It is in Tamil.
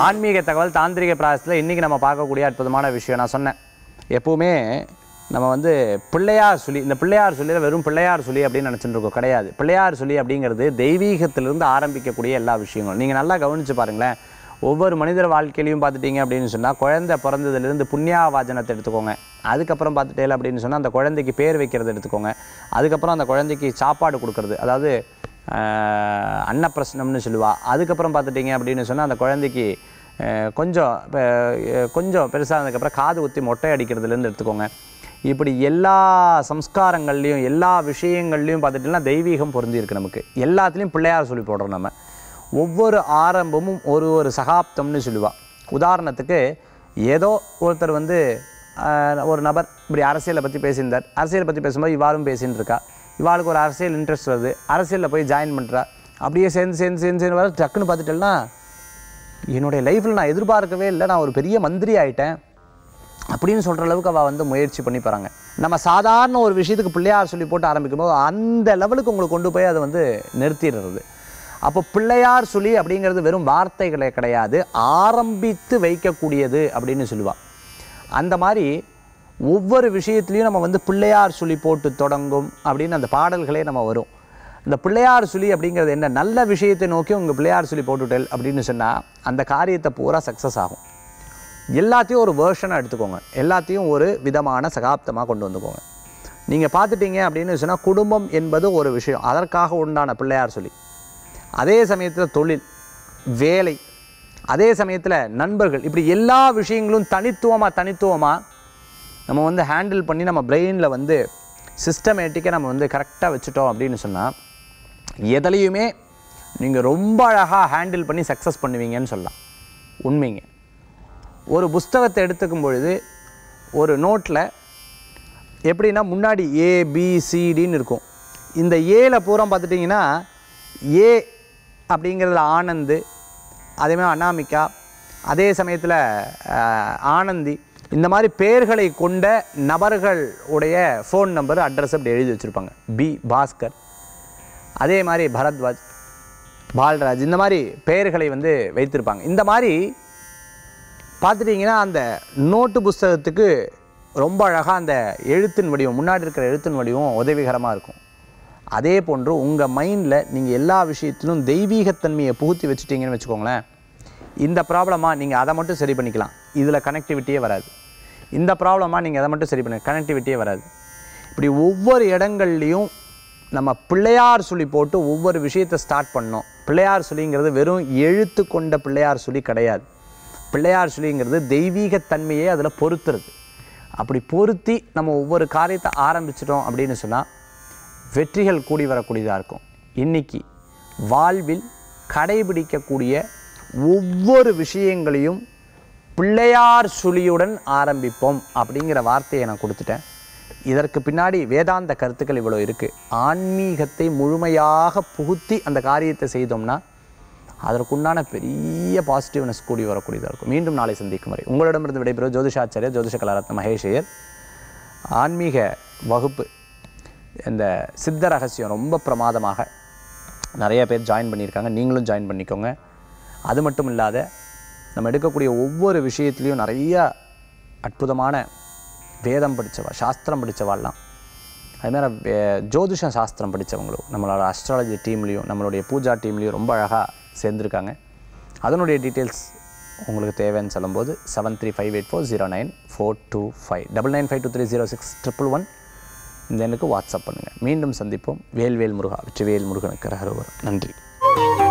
ஆன்மீக தகவல் தாந்திரிக பிராயசத்தில் இன்றைக்கி நம்ம பார்க்கக்கூடிய அற்புதமான விஷயம் நான் சொன்னேன் எப்பவுமே நம்ம வந்து பிள்ளையார் சொல்லி இந்த பிள்ளையார் சொல்லியில் வெறும் பிள்ளையார் சொல்லி அப்படின்னு நினச்சிட்டு இருக்கோம் கிடையாது பிள்ளையார் சொல்லி அப்படிங்கிறது தெய்வீகத்திலிருந்து ஆரம்பிக்கக்கூடிய எல்லா விஷயங்களும் நீங்கள் நல்லா கவனித்து பாருங்களேன் ஒவ்வொரு மனிதர் வாழ்க்கையிலையும் பார்த்துட்டீங்க அப்படின்னு சொன்னால் குழந்தை பிறந்ததுலேருந்து புண்ணியாவாஜனத்தை எடுத்துக்கோங்க அதுக்கப்புறம் பார்த்துட்டேல அப்படின்னு சொன்னால் அந்த குழந்தைக்கு பேர் வைக்கிறது எடுத்துக்கோங்க அதுக்கப்புறம் அந்த குழந்தைக்கு சாப்பாடு கொடுக்கறது அதாவது ஆஹ், அன்னப்பிரசனம்னு சொல்லுவா அதுக்கப்புறம் பார்த்துட்டீங்க அப்படின்னு சொன்னால் அந்த குழந்தைக்கு ஆஹ், கொஞ்சம் இப்போ, அஹ், கொஞ்சம் பெருசானதுக்கப்புறம் காது குத்தி மொட்டை அடிக்கிறதுலேருந்து எடுத்துக்கோங்க இப்படி எல்லா சம்ஸ்காரங்கள்லையும் எல்லா விஷயங்கள்லையும் பார்த்துட்டிங்கன்னா தெய்வீகம் பொருந்திருக்கு நமக்கு எல்லாத்துலேயும் பிள்ளையார் சொல்லி போடுறோம் நம்ம ஒவ்வொரு ஆரம்பமும் ஒரு ஒரு சகாப்தம்னு சொல்லுவா உதாரணத்துக்கு ஏதோ ஒருத்தர் வந்து ஆஹ், ஒரு நபர் இப்படி அரசியலை பற்றி பேசியிருந்தார் அரசியலை பற்றி பேசும்போது இவாரும் பேசின்னு இருக்கா இவாளுக்கு ஒரு அரசியல் இன்ட்ரெஸ்ட் வருது அரசியலில் போய் ஜாயின் பண்ணுறா அப்படியே சேர்ந்து சேர்ந்து சேர்ந்து சேர்ந்து வர டக்குன்னு பார்த்துட்டேன்னா என்னுடைய லைஃப்பில் நான் எதிர்பார்க்கவே இல்லை நான் ஒரு பெரிய மந்திரி ஆயிட்டேன் அப்படின்னு சொல்கிற அளவுக்கு அவள் வந்து முயற்சி பண்ணி போகிறாங்க நம்ம சாதாரண ஒரு விஷயத்துக்கு பிள்ளையார் சொல்லி போட்டு ஆரம்பிக்கும் போது அந்த லெவலுக்கு உங்களை கொண்டு போய் அதை வந்து நிறுத்திடுறது அப்போ பிள்ளையார் சொல்லி அப்படிங்கிறது வெறும் வார்த்தைகளே கிடையாது ஆரம்பித்து வைக்கக்கூடியது அப்படின்னு சொல்லுவாள் அந்த மாதிரி ஒவ்வொரு விஷயத்துலையும் நம்ம வந்து பிள்ளையார் சொல்லி போட்டு தொடங்கும் அப்படின்னு அந்த பாடல்களே நம்ம வரும் இந்த பிள்ளையார் சொல்லி அப்படிங்கிறது என்ன நல்ல விஷயத்தை நோக்கி உங்கள் பிள்ளையார் சொல்லி போட்டுட்டல் அப்படின்னு சொன்னால் அந்த காரியத்தை பூரா சக்ஸஸ் ஆகும் எல்லாத்தையும் ஒரு வேர்ஷனாக எடுத்துக்கோங்க எல்லாத்தையும் ஒரு விதமான சகாப்தமாக கொண்டு வந்துக்கோங்க நீங்கள் பார்த்துட்டீங்க அப்படின்னு சொன்னால் குடும்பம் என்பது ஒரு விஷயம் அதற்காக உண்டான பிள்ளையார் சொல்லி அதே சமயத்தில் தொழில் வேலை அதே சமயத்தில் நண்பர்கள் இப்படி எல்லா விஷயங்களும் தனித்துவமாக தனித்துவமாக நம்ம வந்து ஹேண்டில் பண்ணி நம்ம பிரெயினில் வந்து சிஸ்டமேட்டிக்காக நம்ம வந்து கரெக்டாக வச்சுட்டோம் அப்படின்னு சொன்னால் எதுலையுமே நீங்கள் ரொம்ப அழகாக ஹேண்டில் பண்ணி சக்ஸஸ் பண்ணுவீங்கன்னு சொல்லலாம் உண்மைங்க ஒரு புஸ்தகத்தை எடுத்துக்கும் பொழுது ஒரு நோட்டில் எப்படின்னா முன்னாடி ஏ பி சிடின்னு இருக்கும் இந்த ஏல பூரா பார்த்துட்டிங்கன்னா ஏ அப்படிங்கிறதுல ஆனந்து அதேமாதிரி அனாமிகா அதே சமயத்தில் ஆனந்தி இந்த மாதிரி பெயர்களை கொண்ட நபர்கள் உடைய ஃபோன் நம்பர் அட்ரஸ் அப்படி எழுதி வச்சுருப்பாங்க பி பாஸ்கர் அதே மாதிரி பரத்வாஜ் பால்ராஜ் இந்த மாதிரி பெயர்களை வந்து வைத்திருப்பாங்க இந்த மாதிரி பார்த்துட்டிங்கன்னா அந்த நோட்டு புஸ்தகத்துக்கு ரொம்ப அழகாக அந்த எழுத்தின் வடிவம் முன்னாடி இருக்கிற எழுத்தின் வடிவம் உதவிகரமாக இருக்கும் அதே போன்று உங்கள் மைண்டில் நீங்கள் எல்லா விஷயத்திலும் தெய்வீகத்தன்மையை புகுத்தி வச்சுட்டீங்கன்னு வச்சுக்கோங்களேன் இந்த ப்ராப்ளமாக நீங்கள் அதை மட்டும் சரி பண்ணிக்கலாம் இதில் கனெக்டிவிட்டியே வராது இந்த ப்ராப்ளமாக நீங்கள் அதை மட்டும் சரி பண்ண கனெக்டிவிட்டியே வராது இப்படி ஒவ்வொரு இடங்கள்லையும் நம்ம பிள்ளையார் சொல்லி போட்டு ஒவ்வொரு விஷயத்தை ஸ்டார்ட் பண்ணோம் பிள்ளையார் சொல்லிங்கிறது வெறும் எழுத்து கொண்ட பிள்ளையார் சொல்லி கிடையாது பிள்ளையார் சொல்லிங்கிறது தெய்வீகத்தன்மையே அதில் பொறுத்துறது அப்படி பொருத்தி நம்ம ஒவ்வொரு காரியத்தை ஆரம்பிச்சிட்டோம் அப்படின்னு சொன்னால் வெற்றிகள் கூடி வரக்கூடியதாக இருக்கும் இன்னைக்கு வாழ்வில் கடைபிடிக்கக்கூடிய ஒவ்வொரு விஷயங்களையும் பிள்ளையார் சுழியுடன் ஆரம்பிப்போம் அப்படிங்கிற வார்த்தையை நான் கொடுத்துட்டேன் இதற்கு பின்னாடி வேதாந்த கருத்துக்கள் இவ்வளோ இருக்குது ஆன்மீகத்தை முழுமையாக புகுத்தி அந்த காரியத்தை செய்தோம்னா அதற்குண்டான பெரிய பாசிட்டிவ்னஸ் கூடி வரக்கூடியதாக இருக்கும் மீண்டும் நாளை சந்திக்கும் வரை உங்களிடமிருந்து விடைபெறும் ஜோதிஷாச்சாரியர் ஜோதிஷ கலாரத்ன மகேஷையர் ஆன்மீக வகுப்பு இந்த சித்த ரகசியம் ரொம்ப பிரமாதமாக நிறைய பேர் ஜாயின் பண்ணியிருக்காங்க நீங்களும் ஜாயின் பண்ணிக்கோங்க அது மட்டும் இல்லாத நம்ம எடுக்கக்கூடிய ஒவ்வொரு விஷயத்துலேயும் நிறைய அற்புதமான வேதம் படித்தவா சாஸ்திரம் படித்தவாள்லாம் அதுமாதிரி வே- ஜோதிஷ சாஸ்திரம் படித்தவங்களும் நம்மளோட அஸ்ட்ராலஜி டீம்லேயும் நம்மளுடைய பூஜா டீம்லேயும் ரொம்ப அழகாக சேர்ந்துருக்காங்க அதனுடைய டீட்டெயில்ஸ் உங்களுக்கு தேவைன்னு சொல்லும்போது seven three five eight four zero nine four two five double nine five two three zero six triple one இந்த எண்ணுக்கு வாட்ஸ்அப் பண்ணுங்கள் மீண்டும் சந்திப்போம் வேல்வேல் முருகா வெற்றிவேல் முருகனுக்கு ரகரோவர் நன்றி